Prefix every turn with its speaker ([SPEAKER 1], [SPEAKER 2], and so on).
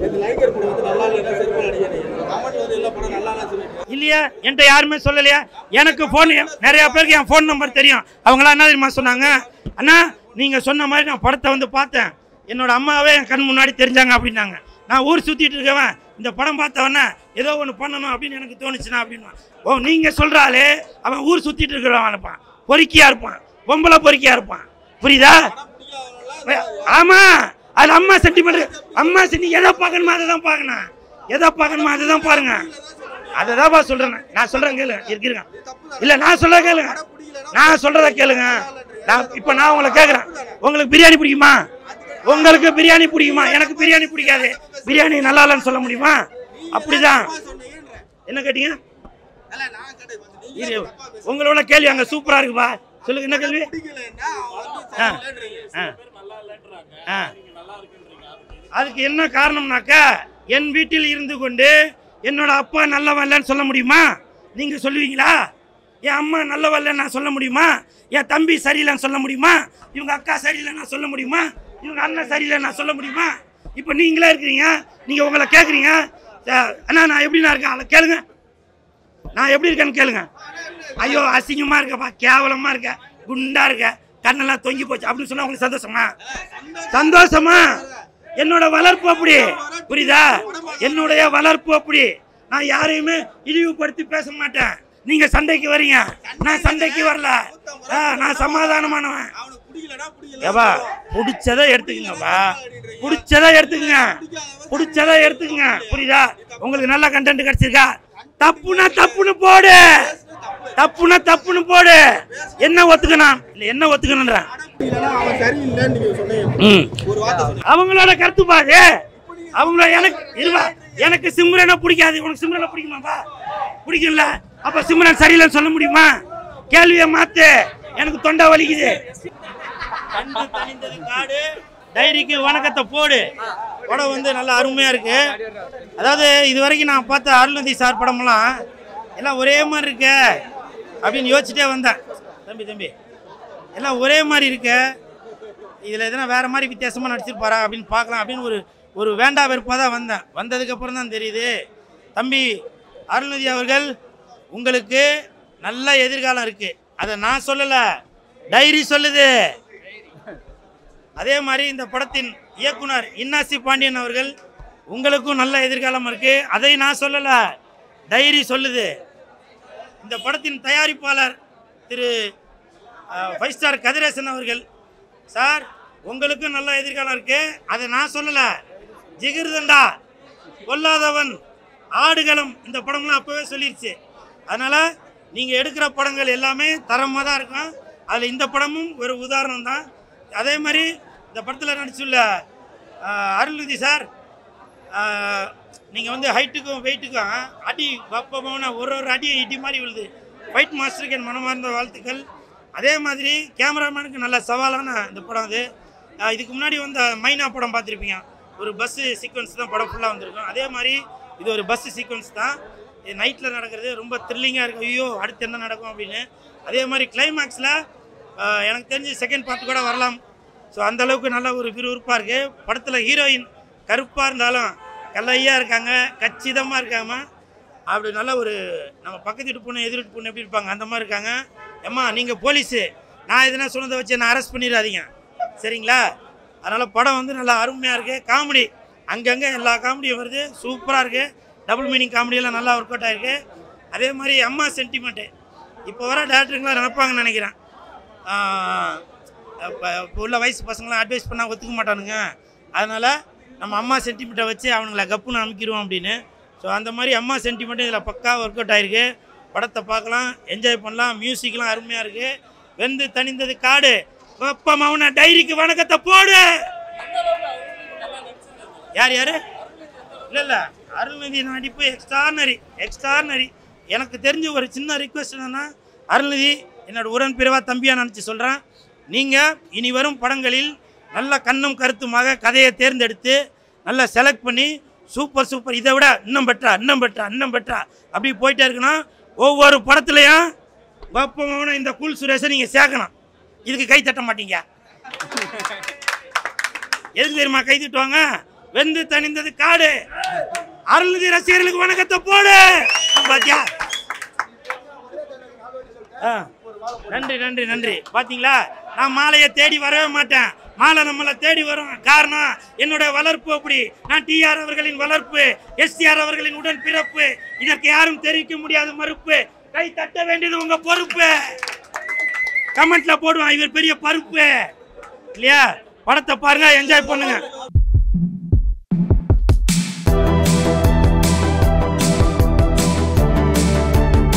[SPEAKER 1] இந்த லைகர் படம் வந்து நல்லா இல்லைன்னா செருப்பால் அடிக்கிறீங்க கமெண்ட் வந்து எல்லா படம் நல்லா இல்லைன்னு சொல்லிட்டு
[SPEAKER 2] இல்லையா என்கிட்ட யாருமே சொல்லலையா எனக்கு ஃபோன் நிறைய பேருக்கு என் ஃபோன் நம்பர் தெரியும் அவங்களாம் என்ன தெரியுமா சொன்னாங்க அண்ணா நீங்கள் சொன்ன மாதிரி நான் படத்தை வந்து பார்த்தேன் என்னோட அம்மாவே என் கண் முன்னாடி தெரிஞ்சாங்க அப்படின்னாங்க நான் ஊர் சுற்றிட்டு இருக்கவன் இந்த படம் பார்த்தவொடனே ஏதோ ஒன்று பண்ணணும் அப்படின்னு எனக்கு தோணுச்சுண்ணா அப்படின்னா ஓ நீங்கள் சொல்கிறாளே அவன் ஊர் சுற்றிட்டு இருக்கிறவன் இருப்பான் பொறுக்கியாக இருப்பான் பொம்பளை பொறுக்கியாக இருப்பான் புரியுதா ஆமா அது அம்மா சென்டிமெண்ட் அம்மா சென்டி எதை பார்க்கணுமோ அதை தான் பார்க்கணும் எதை பார்க்கணுமோ அதை தான் பாருங்க அதை தான் சொல்றேன் நான் சொல்றேன் கேளுங்க இருக்கிறேங்க இல்ல நான் சொல்ற கேளுங்க நான் சொல்றத கேளுங்க நான் இப்ப நான் உங்களை கேக்குறேன் உங்களுக்கு பிரியாணி பிடிக்குமா உங்களுக்கு பிரியாணி பிடிக்குமா எனக்கு பிரியாணி பிடிக்காது பிரியாணி நல்லா இல்லைன்னு சொல்ல முடியுமா அப்படிதான் என்ன கேட்டீங்க
[SPEAKER 1] இல்ல நான் கேட்டேன் வந்து நீங்க
[SPEAKER 2] இரு, உங்களோட கேள்வி அங்க சூப்பரா இருக்குப்பா சொல்லுங்க என்ன கேள்வி
[SPEAKER 1] பிடிக்கலன்னா வந்து
[SPEAKER 2] ஆ.
[SPEAKER 1] சரியில்லைன்றீங்க.
[SPEAKER 2] ஆ. ஆ. அதுக்கு என்ன காரணம்னாக்கா என் வீட்டில் இருந்து கொண்டு என்னோட அப்பா நல்லவன் இல்லைன்னு சொல்ல முடியுமா நீங்க சொல்லுவீங்களா என் அம்மா நல்லவன் இல்லைன்னு நான் சொல்ல முடியுமா என் தம்பி சரியில்லைன்னு சொல்ல முடியுமா இவங்க அக்கா சரியில்லைன்னு நான் சொல்ல முடியுமா இவங்க அண்ணன் சரியில்லைன்னு நான் சொல்ல முடியுமா இப்போ நீங்களே இருக்கிறீங்க நீங்க உங்களை கேட்குறீங்க அண்ணா நான் எப்படி நான் இருக்கேன் அதை கேளுங்க நான் எப்படி இருக்கேன்னு கேளுங்க ஐயோ அசிங்கமா இருக்கப்பா கேவலமா இருக்க குண்டா இருக்க கண்ணெல்லாம் தொங்கி போச்சு அப்படின்னு சொன்னா உங்களுக்கு சந்தோஷமா சந்தோஷமா என்னோட வளர்ப்பு அப்படி புரியுதா என்னுடைய வளர்ப்பு அப்படி நான் யாரையுமே இழிவுபடுத்தி பேச மாட்டேன் நீங்க சண்டைக்கு வரீங்க நான் சண்டைக்கு வரல ஆ, நான் சமாதானமானவன்
[SPEAKER 1] அவனுக்கு பிடிக்கலன்னா பிடிக்கல
[SPEAKER 2] ஏப்பா பிடிச்சதை எடுத்துக்கங்கப்பா பிடிச்சதை எடுத்துக்கங்க பிடிச்சதை எடுத்துக்கங்க புரியுதா உங்களுக்கு நல்ல கண்டென்ட் கிடைச்சிருக்கா தப்புனா தப்புன்னு போடு தப்புனா தப்புன்னு போடு என்ன ஒத்துக்கணும் இல்ல என்ன ஒத்துக்கணுன்றேன்
[SPEAKER 1] பிடிக்கலன்னா அவன் சரியில்லைன்னு நீங்க சொன்னீங்க
[SPEAKER 2] ம்
[SPEAKER 1] ஒரு வார்த்தை சொன்னீங்க
[SPEAKER 2] அவங்களோட கருத்து பாரு அவங்கள எனக்கு இருவா எனக்கு சிம்ரனை பிடிக்காது உனக்கு சிம்ரனை பிடிக்குமாப்பா பிடிக்கும்ல அப்ப சிம்ரன் சரியில்லைன்னு சொல்ல முடியுமா கேள்வியை மாத்து எனக்கு தொண்டை வலிக்குது கண்டு தணிந்தது காடு டைரிக்கு வணக்கத்தை போடு படம் வந்து நல்லா அருமையா இருக்கு அதாவது இது வரைக்கும் நான் பார்த்த அருள்நிதி சார் படமெல்லாம் எல்லாம் ஒரே மாதிரி இருக்க அப்படின்னு யோசிச்சுட்டே வந்தேன் தம்பி தம்பி எல்லாம் ஒரே மாதிரி இருக்க இதில் எதனா வேறு மாதிரி வித்தியாசமாக நடிச்சிருப்பாரா அப்படின்னு பார்க்கலாம் அப்படின்னு ஒரு ஒரு வேண்டா வெறுப்பாக தான் வந்தேன் வந்ததுக்கப்புறம் தான் தெரியுது தம்பி அருள்நிதி அவர்கள் உங்களுக்கு நல்ல எதிர்காலம் இருக்குது அதை நான் சொல்லலை டைரி சொல்லுது அதே மாதிரி இந்த படத்தின் இயக்குனர் இன்னாசி பாண்டியன் அவர்கள் உங்களுக்கும் நல்ல எதிர்காலம் இருக்குது அதை நான் சொல்லலை டைரி சொல்லுது இந்த படத்தின் தயாரிப்பாளர் திரு ஃபைவ் ஸ்டார் கதிரேசன் அவர்கள் சார் உங்களுக்கும் நல்ல எதிர்காலம் இருக்கு அதை நான் சொல்லலை ஜிகிர்தண்டா கொல்லாதவன் ஆடுகளம் இந்த படம்லாம் அப்போவே சொல்லிடுச்சு அதனால் நீங்கள் எடுக்கிற படங்கள் எல்லாமே தரமாக தான் இருக்கும் அதில் இந்த படமும் ஒரு உதாரணம் தான் அதே மாதிரி இந்த படத்தில் நடிச்சுள்ள ஆஹ், அருள்நிதி சார் நீங்கள் வந்து ஹைட்டுக்கும் வெயிட்டுக்கும் அடி வப்பமான ஒரு ஒரு அடியும் இடி மாதிரி விழுது ஃபைட் மாஸ்டருக்கு என் மனமார்ந்த வாழ்த்துக்கள் அதே மாதிரி கேமராமேனுக்கு நல்ல சவாலான இந்த படம் அது ஆஹ் இதுக்கு முன்னாடி வந்த மைனா படம் பார்த்துருப்பீங்க ஒரு பஸ்ஸு சீக்வன்ஸ் தான் படம் ஃபுல்லாக வந்திருக்கும் அதே மாதிரி இது ஒரு பஸ்ஸு சீக்வன்ஸ் தான் இது நைட்டில் நடக்கிறது ரொம்ப த்ரில்லிங்காக இருக்கும் ஐயோ அடுத்து என்ன நடக்கும் அப்படின்னு அதே மாதிரி கிளைமேக்ஸில் எனக்கு தெரிஞ்சு செகண்ட் பார்ட் கூட வரலாம் ஸோ அந்த அளவுக்கு நல்ல ஒரு விறுவிறுப்பாக இருக்குது படத்தில் ஹீரோயின் கருப்பாக இருந்தாலும் கல்லையாக இருக்காங்க கச்சிதமாக இருக்காம அப்படி நல்ல ஒரு நம்ம பக்கத்து வீட்டு பொண்ணு எதிர் வீட்டு பொண்ணு எப்படி இருப்பாங்க அந்த மாதிரி இருக்காங்க ஏம்மா நீங்கள் போலீஸு நான் எதுனா சொன்னதை வச்சு என்ன அரெஸ்ட் பண்ணிடாதீங்க சரிங்களா அதனால் படம் வந்து நல்லா அருமையாக இருக்குது காமெடி அங்கங்கே எல்லா காமெடியும் வருது சூப்பராக இருக்குது டபுள் மீனிங் காமெடியெல்லாம் நல்லா ஒர்க் அவுட் ஆயிருக்கு அதே மாதிரி அம்மா சென்டிமெண்ட்டு இப்போ வர டேரக்டருங்களாம் நினைப்பாங்கன்னு நினைக்கிறேன் ஆஹ் இப்போ இப்போ உள்ள வயசு பசங்களாம் அட்வைஸ் பண்ணால் ஒத்துக்க மாட்டானுங்க அதனால் நம்ம அம்மா சென்டிமெண்ட்டை வச்சு அவனுங்களை கப்புன்னு அமைக்கிடுவோம் அப்படின்னு ஸோ அந்த மாதிரி அம்மா சென்டிமெண்ட்டு இதில் பக்கா ஒர்க் அவுட் ஆயிருக்கு படத்தை பார்க்கலாம் என்ஜாய் பண்ணலாம் மியூசிக்லாம் அருமையாக இருக்குது வெந்து தணிந்தது காடு அப்பா மவுன டைரிக்கு வணக்கத்தை போடு யார் யார் இல்லை இல்லை அருள்நிதி நடிப்பு எக்ஸ்ட்ரானரி எக்ஸ்ட்ரானரி எனக்கு தெரிஞ்ச ஒரு சின்ன ரிக்வெஸ்ட் என்னன்னா அருள்நிதி என்னோட உடன் பிறவா தம்பியா நினச்சி சொல்கிறேன் நீங்கள் இனி வரும் படங்களில் நல்ல கண்ணும் கருத்துமாக கதையை தேர்ந்தெடுத்து நல்லா செலக்ட் பண்ணி சூப்பர் சூப்பர் இதை விட இன்னும் பெட்டரா இன்னும் பெட்டரா இன்னும் பெட்டரா அப்படி போயிட்டே இருக்கணும் ஒவ்வொரு படத்துலையும் வப்பமான இந்த குல் சுரேஷை நீங்கள் சேர்க்கணும் இதுக்கு கை தட்ட மாட்டீங்க எதுக்கு தெரியுமா கை தட்டுவாங்க வெந்து தணிந்தது காடு அருள்நிதி ரசிகர்களுக்கு வணக்கத்தை போடு பாத்தியா ஆ. நன்றி நன்றி நன்றி பாத்தீங்களா நான் மாலையை தேடி வரவே மாட்டேன் மாலை நம்மளை தேடி வரும் காரணம் என்னோட வளர்ப்பு அப்படி நான் டிஆர் அவர்களின் வளர்ப்பு எஸ்டிஆர் அவர்களின் உடன் பிறப்பு இதற்கு யாரும் தெரிவிக்க முடியாத மறுப்பு கை தட்ட வேண்டியது உங்க பொறுப்பு கமெண்ட்ல போடுவான் இவர் பெரிய பருப்பு இல்லையா படத்தை பாருங்க என்ஜாய் பண்ணுங்க